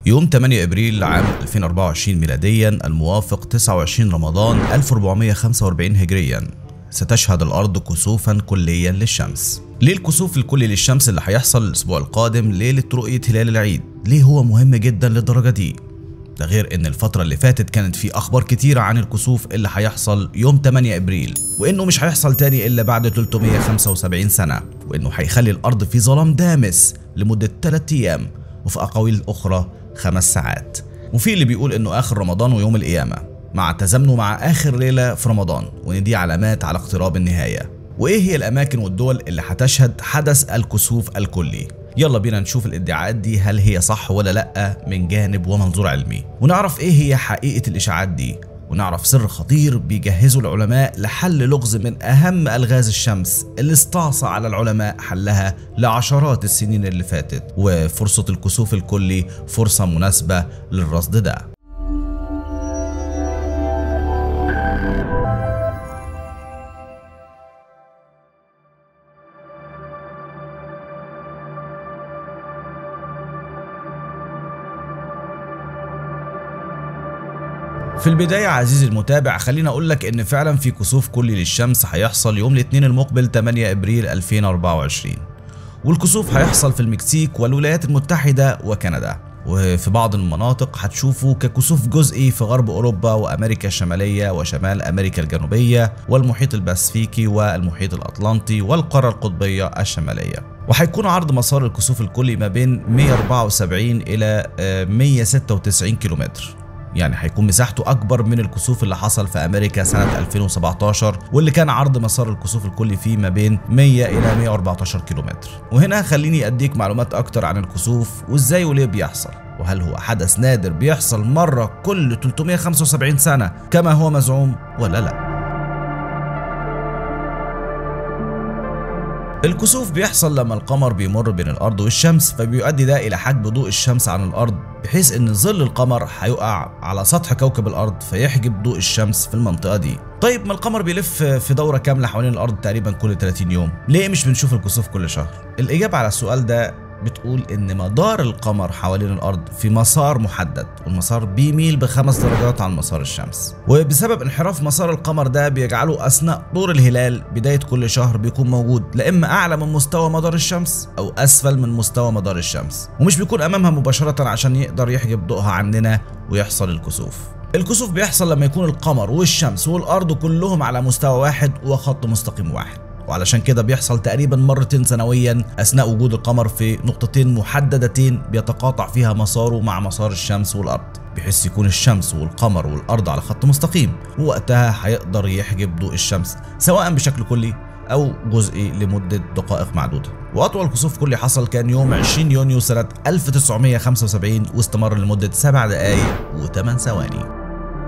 يوم 8 ابريل عام 2024 ميلاديا الموافق 29 رمضان 1445 هجريا ستشهد الارض كسوفا كليا للشمس ليه الكسوف الكلي للشمس اللي هيحصل الاسبوع القادم ليله رؤيه هلال العيد ليه هو مهم جدا للدرجه دي ده غير ان الفترة اللي فاتت كانت في اخبار كتيرة عن الكسوف اللي هيحصل يوم 8 ابريل وانه مش هيحصل تاني الا بعد 375 سنة وانه هيخلي الارض في ظلام دامس لمدة 3 ايام وفي اقاويل اخرى خمس ساعات وفي اللي بيقول انه اخر رمضان ويوم القيامة مع تزامنه مع اخر ليلة في رمضان وان دي علامات على اقتراب النهاية وايه هي الاماكن والدول اللي هتشهد حدث الكسوف الكلي يلا بينا نشوف الادعاءات دي هل هي صح ولا لا من جانب ومنظور علمي ونعرف ايه هي حقيقة الاشاعات دي ونعرف سر خطير بيجهزه العلماء لحل لغز من اهم الغاز الشمس اللي استعصى على العلماء حلها لعشرات السنين اللي فاتت وفرصة الكسوف الكلي فرصة مناسبة للرصد ده في البداية عزيزي المتابع خليني أقول لك إن فعلا في كسوف كلي للشمس هيحصل يوم الاثنين المقبل 8 إبريل 2024 والكسوف هيحصل في المكسيك والولايات المتحدة وكندا وفي بعض المناطق هتشوفه ككسوف جزئي في غرب أوروبا وأمريكا الشمالية وشمال أمريكا الجنوبية والمحيط الباسفيكي والمحيط الأطلنطي والقارة القطبية الشمالية وهيكون عرض مسار الكسوف الكلي ما بين 174 إلى 196 كيلومتر يعني هيكون مساحته اكبر من الكسوف اللي حصل في امريكا سنه 2017 واللي كان عرض مسار الكسوف الكلي فيه ما بين 100 الى 114 كيلومتر وهنا خليني اديك معلومات اكتر عن الكسوف وازاي وليه بيحصل وهل هو حدث نادر بيحصل مره كل 375 سنه كما هو مزعوم ولا لا الكسوف بيحصل لما القمر بيمر بين الارض والشمس فبيؤدي ده الى حجب ضوء الشمس عن الارض بحيث ان ظل القمر هيقع على سطح كوكب الارض فيحجب ضوء الشمس في المنطقه دي طيب ما القمر بيلف في دوره كامله حوالين الارض تقريبا كل 30 يوم ليه مش بنشوف الكسوف كل شهر الاجابه على السؤال ده بتقول ان مدار القمر حوالين الارض في مسار محدد والمسار بيميل بخمس درجات عن مسار الشمس وبسبب انحراف مسار القمر ده بيجعله اثناء طور الهلال بدايه كل شهر بيكون موجود لا اما اعلى من مستوى مدار الشمس او اسفل من مستوى مدار الشمس ومش بيكون امامها مباشره عشان يقدر يحجب ضوءها عننا ويحصل الكسوف الكسوف بيحصل لما يكون القمر والشمس والارض كلهم على مستوى واحد وخط مستقيم واحد وعلشان كده بيحصل تقريبا مرتين سنويا اثناء وجود القمر في نقطتين محددتين بيتقاطع فيها مساره مع مسار الشمس والارض بحيث يكون الشمس والقمر والارض على خط مستقيم ووقتها هيقدر يحجب ضوء الشمس سواء بشكل كلي او جزئي لمده دقائق معدوده واطول كسوف كلي حصل كان يوم 20 يونيو سنه 1975 واستمر لمده 7 دقائق و8 ثواني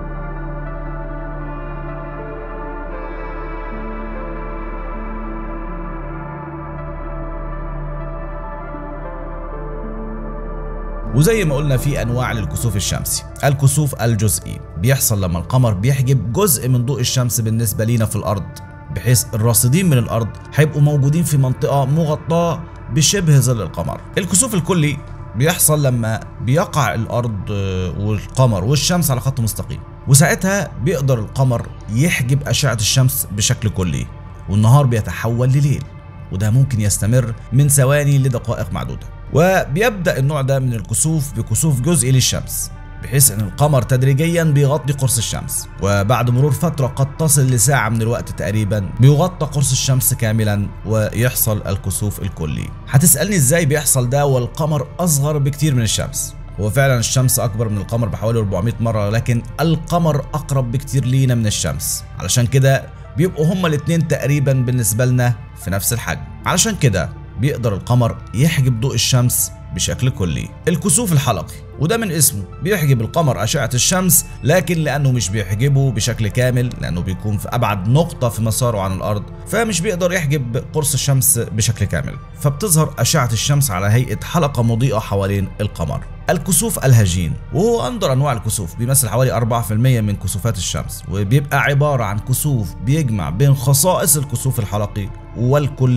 وزي ما قلنا في انواع للكسوف الشمسي الكسوف الجزئي بيحصل لما القمر بيحجب جزء من ضوء الشمس بالنسبه لينا في الارض بحيث الراصدين من الارض هيبقوا موجودين في منطقه مغطاه بشبه ظل القمر الكسوف الكلي بيحصل لما بيقع الارض والقمر والشمس على خط مستقيم وساعتها بيقدر القمر يحجب اشعه الشمس بشكل كلي والنهار بيتحول لليل وده ممكن يستمر من ثواني لدقائق معدوده وبيبدا النوع ده من الكسوف بكسوف جزئي للشمس بحيث ان القمر تدريجيا بيغطي قرص الشمس وبعد مرور فتره قد تصل لساعه من الوقت تقريبا بيغطى قرص الشمس كاملا ويحصل الكسوف الكلي هتسالني ازاي بيحصل ده والقمر اصغر بكتير من الشمس هو فعلا الشمس اكبر من القمر بحوالي 400 مره لكن القمر اقرب بكتير لينا من الشمس علشان كده بيبقوا هما الاتنين تقريبا بالنسبه لنا في نفس الحجم علشان كده بيقدر القمر يحجب ضوء الشمس بشكل كلي الكسوف الحلقي وده من اسمه بيحجب القمر أشعة الشمس لكن لأنه مش بيحجبه بشكل كامل لأنه بيكون في أبعد نقطة في مساره عن الأرض فمش بيقدر يحجب قرص الشمس بشكل كامل فبتظهر أشعة الشمس على هيئة حلقة مضيئة حوالين القمر الكسوف الهجين وهو أندر أنواع الكسوف بيمثل حوالي 4% من كسوفات الشمس وبيبقى عبارة عن كسوف بيجمع بين خصائص الكسوف الحلقي والكلي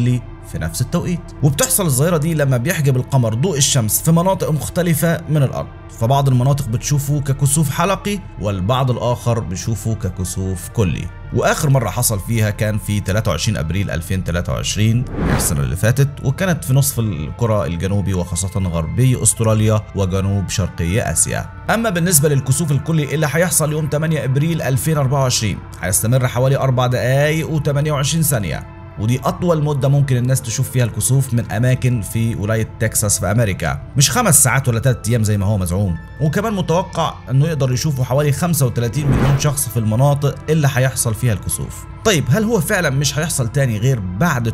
في نفس التوقيت وبتحصل الظاهرة دي لما بيحجب القمر ضوء الشمس في مناطق مختلفة من الأرض فبعض المناطق بتشوفه ككسوف حلقي والبعض الآخر بيشوفه ككسوف كلي واخر مره حصل فيها كان في 23 ابريل 2023 السنه اللي فاتت وكانت في نصف الكره الجنوبي وخاصه غربي استراليا وجنوب شرقي اسيا اما بالنسبه للكسوف الكلي اللي هيحصل يوم 8 ابريل 2024 هيستمر حوالي 4 دقائق و28 ثانيه ودي أطول مدة ممكن الناس تشوف فيها الكسوف من أماكن في ولاية تكساس في أمريكا مش خمس ساعات ولا ثلاث أيام زي ما هو مزعوم وكمان متوقع أنه يقدر يشوفوا حوالي 35 مليون شخص في المناطق اللي هيحصل فيها الكسوف طيب هل هو فعلا مش هيحصل تاني غير بعد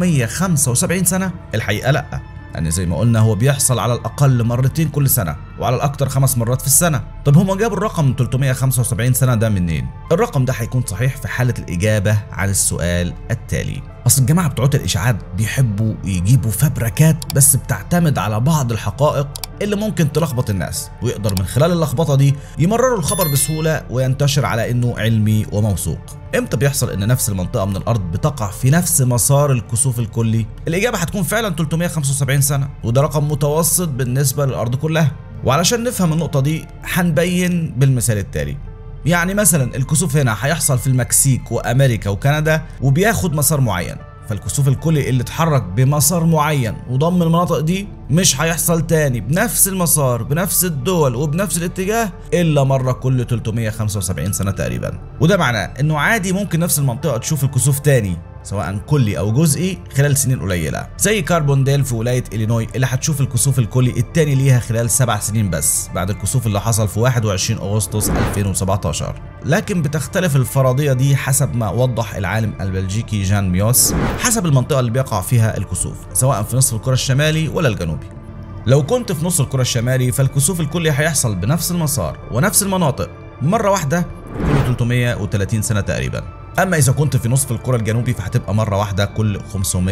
375 سنة؟ الحقيقة لأ يعني زي ما قلنا هو بيحصل على الأقل مرتين كل سنة وعلى الأكثر خمس مرات في السنة طب هما جابوا الرقم 375 سنة ده منين؟ الرقم ده هيكون صحيح في حالة الإجابة عن السؤال التالي أصل الجماعة بتوع الإشاعات بيحبوا يجيبوا فبركات بس بتعتمد على بعض الحقائق اللي ممكن تلخبط الناس ويقدر من خلال اللخبطه دي يمرروا الخبر بسهوله وينتشر على انه علمي وموثوق امتى بيحصل ان نفس المنطقه من الارض بتقع في نفس مسار الكسوف الكلي الاجابه هتكون فعلا 375 سنه وده رقم متوسط بالنسبه للارض كلها وعلشان نفهم النقطه دي هنبين بالمثال التالي يعني مثلا الكسوف هنا هيحصل في المكسيك وامريكا وكندا وبياخد مسار معين فالكسوف الكلي اللي اتحرك بمسار معين وضم المناطق دي مش هيحصل تاني بنفس المسار بنفس الدول وبنفس الاتجاه الا مره كل 375 سنه تقريبا وده معناه انه عادي ممكن نفس المنطقه تشوف الكسوف تاني سواء كلي او جزئي خلال سنين قليله زي كاربونديل في ولايه الينوي اللي هتشوف الكسوف الكلي التاني ليها خلال سبع سنين بس بعد الكسوف اللي حصل في 21 اغسطس 2017 لكن بتختلف الفرضيه دي حسب ما وضح العالم البلجيكي جان ميوس حسب المنطقه اللي بيقع فيها الكسوف سواء في نصف الكره الشمالي ولا الجنوبي لو كنت في نص الكره الشمالي فالكسوف الكلي هيحصل بنفس المسار ونفس المناطق مره واحده كل 330 سنه تقريبا اما اذا كنت في نصف الكره الجنوبي فهتبقى مره واحده كل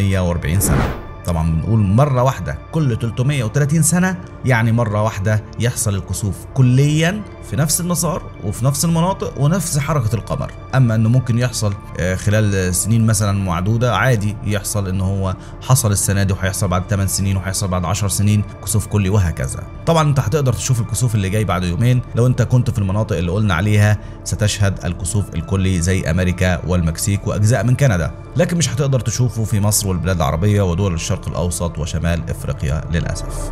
540 سنه طبعا بنقول مرة واحدة كل 330 سنة يعني مرة واحدة يحصل الكسوف كليا في نفس المسار وفي نفس المناطق ونفس حركة القمر أما أنه ممكن يحصل خلال سنين مثلا معدودة عادي يحصل أنه هو حصل السنة دي وهيحصل بعد 8 سنين وهيحصل بعد 10 سنين كسوف كلي وهكذا طبعا أنت هتقدر تشوف الكسوف اللي جاي بعد يومين لو أنت كنت في المناطق اللي قلنا عليها ستشهد الكسوف الكلي زي أمريكا والمكسيك وأجزاء من كندا لكن مش هتقدر تشوفه في مصر والبلاد العربية ودول الشرق الأوسط وشمال إفريقيا للأسف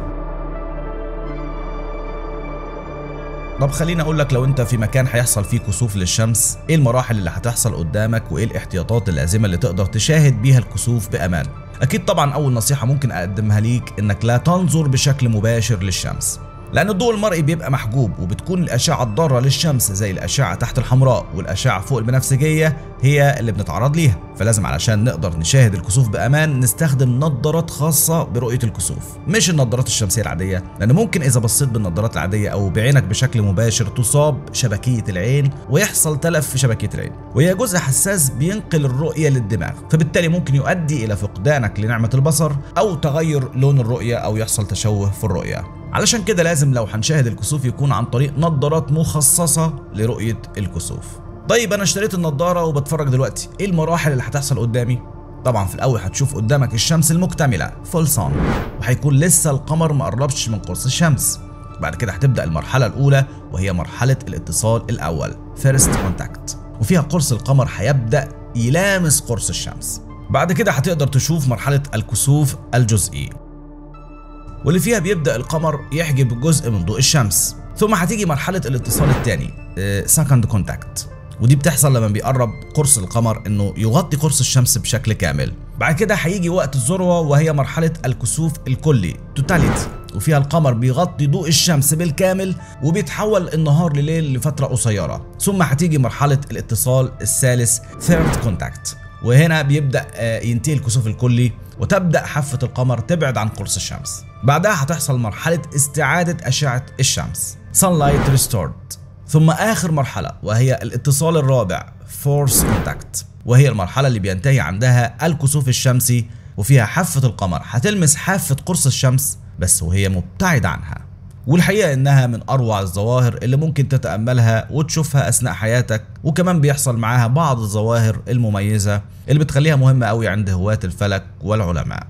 طب خليني اقول لك لو انت في مكان هيحصل فيه كسوف للشمس ايه المراحل اللي هتحصل قدامك وايه الاحتياطات اللازمه اللي تقدر تشاهد بيها الكسوف بامان اكيد طبعا اول نصيحه ممكن اقدمها ليك انك لا تنظر بشكل مباشر للشمس لأن الضوء المرئي بيبقى محجوب وبتكون الأشعة الضارة للشمس زي الأشعة تحت الحمراء والأشعة فوق البنفسجية هي اللي بنتعرض ليها فلازم علشان نقدر نشاهد الكسوف بأمان نستخدم نظارات خاصة برؤية الكسوف مش النظارات الشمسية العادية لأن ممكن إذا بصيت بالنظارات العادية أو بعينك بشكل مباشر تصاب شبكية العين ويحصل تلف في شبكية العين وهي جزء حساس بينقل الرؤية للدماغ فبالتالي ممكن يؤدي إلى فقدانك لنعمة البصر أو تغير لون الرؤية أو يحصل تشوه في الرؤية علشان كده لازم لو هنشاهد الكسوف يكون عن طريق نظارات مخصصة لرؤية الكسوف طيب انا اشتريت النضاره وبتفرج دلوقتي ايه المراحل اللي هتحصل قدامي طبعا في الاول هتشوف قدامك الشمس المكتمله فول سان وهيكون لسه القمر ما قربش من قرص الشمس بعد كده هتبدا المرحله الاولى وهي مرحله الاتصال الاول فيرست كونتاكت وفيها قرص القمر هيبدا يلامس قرص الشمس بعد كده هتقدر تشوف مرحله الكسوف الجزئي واللي فيها بيبدا القمر يحجب جزء من ضوء الشمس ثم هتيجي مرحله الاتصال الثاني سكند كونتاكت ودي بتحصل لما بيقرب قرص القمر انه يغطي قرص الشمس بشكل كامل بعد كده هيجي وقت الذروه وهي مرحله الكسوف الكلي توتاليتي وفيها القمر بيغطي ضوء الشمس بالكامل وبيتحول النهار لليل لفتره قصيره ثم هتيجي مرحله الاتصال الثالث ثيرد كونتاكت وهنا بيبدا ينتهي الكسوف الكلي وتبدا حافه القمر تبعد عن قرص الشمس بعدها هتحصل مرحله استعاده اشعه الشمس sunlight restored ثم آخر مرحلة وهي الاتصال الرابع فورس كونتاكت وهي المرحلة اللي بينتهي عندها الكسوف الشمسي وفيها حافة القمر هتلمس حافة قرص الشمس بس وهي مبتعدة عنها والحقيقة إنها من أروع الظواهر اللي ممكن تتأملها وتشوفها أثناء حياتك وكمان بيحصل معاها بعض الظواهر المميزة اللي بتخليها مهمة أوي عند هواة الفلك والعلماء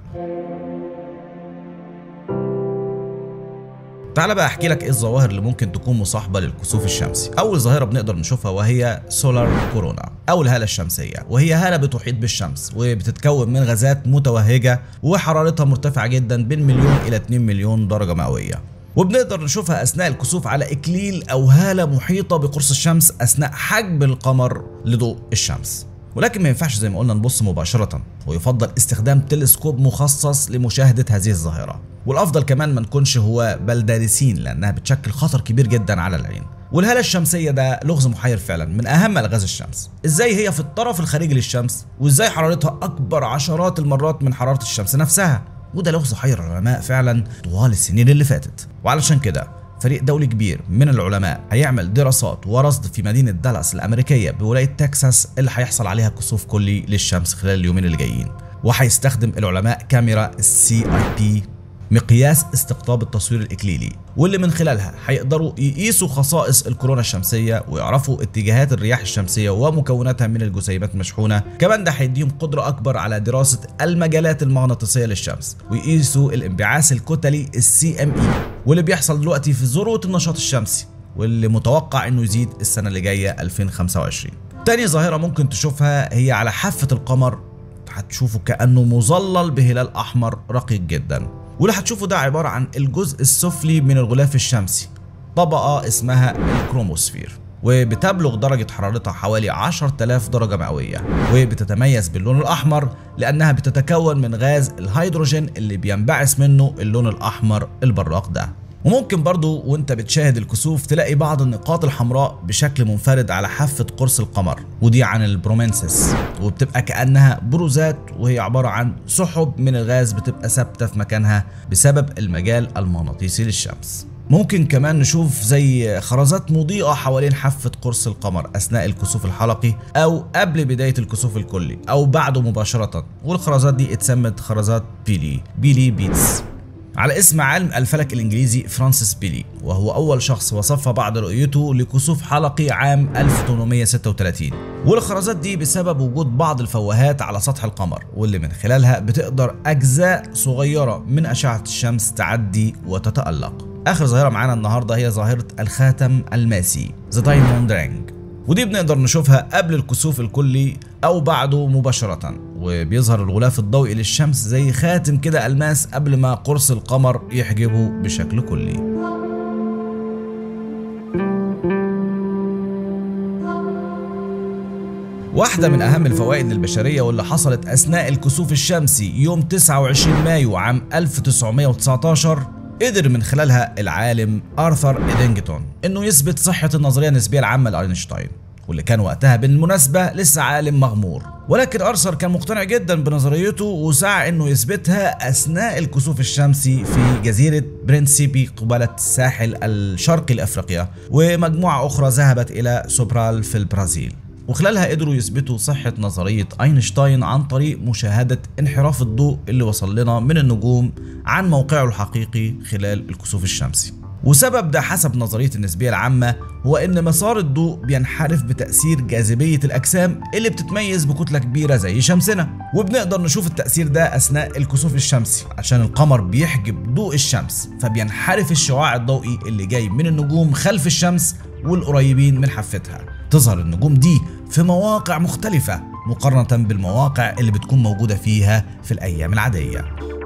تعال بقى احكي لك ايه الظواهر اللي ممكن تكون مصاحبه للكسوف الشمسي اول ظاهره بنقدر نشوفها وهي سولار كورونا او الهاله الشمسيه وهي هاله بتحيط بالشمس وبتتكون من غازات متوهجه وحرارتها مرتفعه جدا بين مليون الى 2 مليون درجه مئويه وبنقدر نشوفها اثناء الكسوف على اكليل او هاله محيطه بقرص الشمس اثناء حجب القمر لضوء الشمس ولكن ما ينفعش زي ما قلنا نبص مباشرة ويفضل استخدام تلسكوب مخصص لمشاهدة هذه الظاهرة والأفضل كمان ما نكونش هو بل دارسين لأنها بتشكل خطر كبير جدا على العين والهالة الشمسية ده لغز محير فعلا من أهم ألغاز الشمس إزاي هي في الطرف الخارجي للشمس وإزاي حرارتها أكبر عشرات المرات من حرارة الشمس نفسها وده لغز حير العلماء فعلا طوال السنين اللي فاتت وعلشان كده فريق دولي كبير من العلماء هيعمل دراسات ورصد في مدينة دالاس الأمريكية بولاية تكساس اللي هيحصل عليها كسوف كلي للشمس خلال اليومين اللي جايين وهيستخدم العلماء كاميرا السي اي بي مقياس استقطاب التصوير الإكليلي واللي من خلالها هيقدروا يقيسوا خصائص الكورونا الشمسية ويعرفوا اتجاهات الرياح الشمسية ومكوناتها من الجسيمات المشحونة كمان ده هيديهم قدرة أكبر على دراسة المجالات المغناطيسية للشمس ويقيسوا الانبعاث الكتلي السي ام اي واللي بيحصل دلوقتي في ذروة النشاط الشمسي واللي متوقع انه يزيد السنة اللي جاية 2025 تاني ظاهرة ممكن تشوفها هي على حافة القمر هتشوفه كأنه مظلل بهلال أحمر رقيق جدا واللي هتشوفه ده عبارة عن الجزء السفلي من الغلاف الشمسي طبقة اسمها الكروموسفير وبتبلغ درجة حرارتها حوالي 10000 درجة مئوية وبتتميز باللون الأحمر لأنها بتتكون من غاز الهيدروجين اللي بينبعث منه اللون الأحمر البراق ده وممكن برضو وانت بتشاهد الكسوف تلاقي بعض النقاط الحمراء بشكل منفرد على حافة قرص القمر ودي عن البرومنسس وبتبقى كأنها بروزات وهي عبارة عن سحب من الغاز بتبقى ثابتة في مكانها بسبب المجال المغناطيسي للشمس ممكن كمان نشوف زي خرزات مضيئة حوالين حافة قرص القمر أثناء الكسوف الحلقي أو قبل بداية الكسوف الكلي أو بعده مباشرة والخرزات دي اتسمت خرزات بيلي بيلي بيتس على اسم عالم الفلك الانجليزي فرانسيس بيلي وهو اول شخص وصفها بعد رؤيته لكسوف حلقي عام 1836 والخرزات دي بسبب وجود بعض الفوهات على سطح القمر واللي من خلالها بتقدر اجزاء صغيره من اشعه الشمس تعدي وتتالق اخر ظاهره معانا النهارده هي ظاهره الخاتم الماسي ذا دايموند رينج ودي بنقدر نشوفها قبل الكسوف الكلي او بعده مباشرة وبيظهر الغلاف الضوئي للشمس زي خاتم كده الماس قبل ما قرص القمر يحجبه بشكل كلي واحدة من أهم الفوائد للبشرية واللي حصلت أثناء الكسوف الشمسي يوم 29 مايو عام 1919 قدر من خلالها العالم آرثر إدينجتون إنه يثبت صحة النظرية النسبية العامة لأينشتاين واللي كان وقتها بالمناسبة لسه عالم مغمور ولكن أرثر كان مقتنع جدا بنظريته وسعى إنه يثبتها أثناء الكسوف الشمسي في جزيرة برينسيبي قبالة الساحل الشرقي لأفريقيا ومجموعة أخرى ذهبت إلى سوبرال في البرازيل وخلالها قدروا يثبتوا صحة نظرية أينشتاين عن طريق مشاهدة انحراف الضوء اللي وصل لنا من النجوم عن موقعه الحقيقي خلال الكسوف الشمسي وسبب ده حسب نظرية النسبية العامة هو إن مسار الضوء بينحرف بتأثير جاذبية الأجسام اللي بتتميز بكتلة كبيرة زي شمسنا وبنقدر نشوف التأثير ده أثناء الكسوف الشمسي عشان القمر بيحجب ضوء الشمس فبينحرف الشعاع الضوئي اللي جاي من النجوم خلف الشمس والقريبين من حافتها تظهر النجوم دي في مواقع مختلفة مقارنة بالمواقع اللي بتكون موجودة فيها في الأيام العادية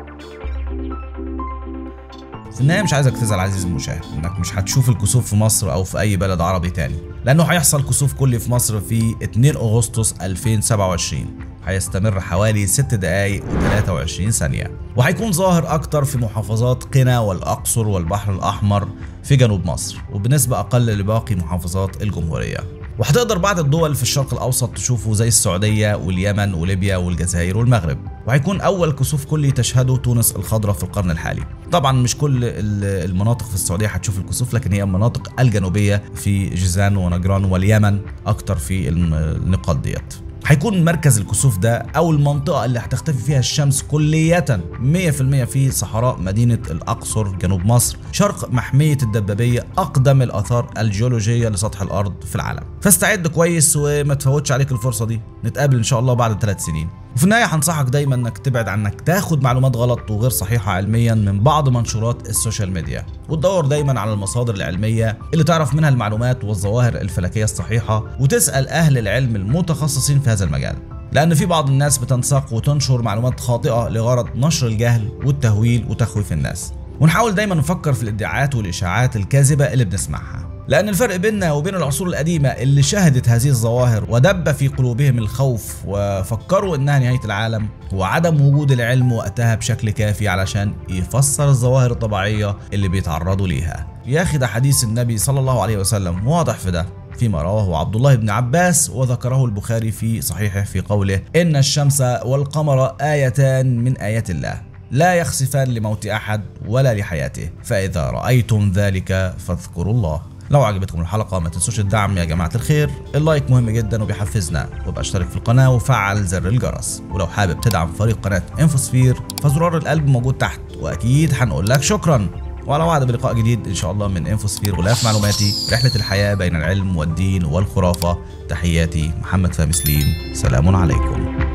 في النهاية مش عايزك تزعل عزيزي المشاهد انك مش هتشوف الكسوف في مصر او في اي بلد عربي تاني لانه هيحصل كسوف كلي في مصر في 2 اغسطس 2027 هيستمر حوالي 6 دقايق و23 ثانية وهيكون ظاهر أكتر في محافظات قنا والأقصر والبحر الأحمر في جنوب مصر وبنسبة أقل لباقي محافظات الجمهورية وهتقدر بعض الدول في الشرق الاوسط تشوفه زي السعوديه واليمن وليبيا والجزائر والمغرب وهيكون اول كسوف كلي تشهده تونس الخضراء في القرن الحالي طبعا مش كل المناطق في السعوديه هتشوف الكسوف لكن هي المناطق الجنوبيه في جيزان ونجران واليمن اكتر في النقاط ديت هيكون مركز الكسوف ده او المنطقه اللي هتختفي فيها الشمس كلية 100% في صحراء مدينه الاقصر جنوب مصر شرق محميه الدبابيه اقدم الاثار الجيولوجيه لسطح الارض في العالم فاستعد كويس وما تفوتش عليك الفرصه دي نتقابل ان شاء الله بعد ثلاث سنين وفي النهايه هنصحك دايما انك تبعد عنك تاخد معلومات غلط وغير صحيحه علميا من بعض منشورات السوشيال ميديا وتدور دايما على المصادر العلميه اللي تعرف منها المعلومات والظواهر الفلكيه الصحيحه وتسال اهل العلم المتخصصين في هذا المجال لأن في بعض الناس بتنساق وتنشر معلومات خاطئة لغرض نشر الجهل والتهويل وتخويف الناس ونحاول دايما نفكر في الادعاءات والإشاعات الكاذبة اللي بنسمعها لأن الفرق بيننا وبين العصور القديمة اللي شهدت هذه الظواهر ودب في قلوبهم الخوف وفكروا إنها نهاية العالم هو عدم وجود العلم وقتها بشكل كافي علشان يفسر الظواهر الطبيعية اللي بيتعرضوا ليها يا أخي ده حديث النبي صلى الله عليه وسلم واضح في ده فيما رواه عبد الله بن عباس وذكره البخاري في صحيحه في قوله إن الشمس والقمر آيتان من آيات الله لا يخسفان لموت أحد ولا لحياته فإذا رأيتم ذلك فاذكروا الله لو عجبتكم الحلقة ما تنسوش الدعم يا جماعة الخير اللايك مهم جدا وبيحفزنا وابقى اشترك في القناة وفعل زر الجرس ولو حابب تدعم فريق قناة انفوسفير فزرار القلب موجود تحت واكيد هنقول لك شكرا وعلى وعد بلقاء جديد ان شاء الله من انفوسفير غلاف معلوماتي رحلة الحياة بين العلم والدين والخرافة تحياتي محمد فهمي سليم سلام عليكم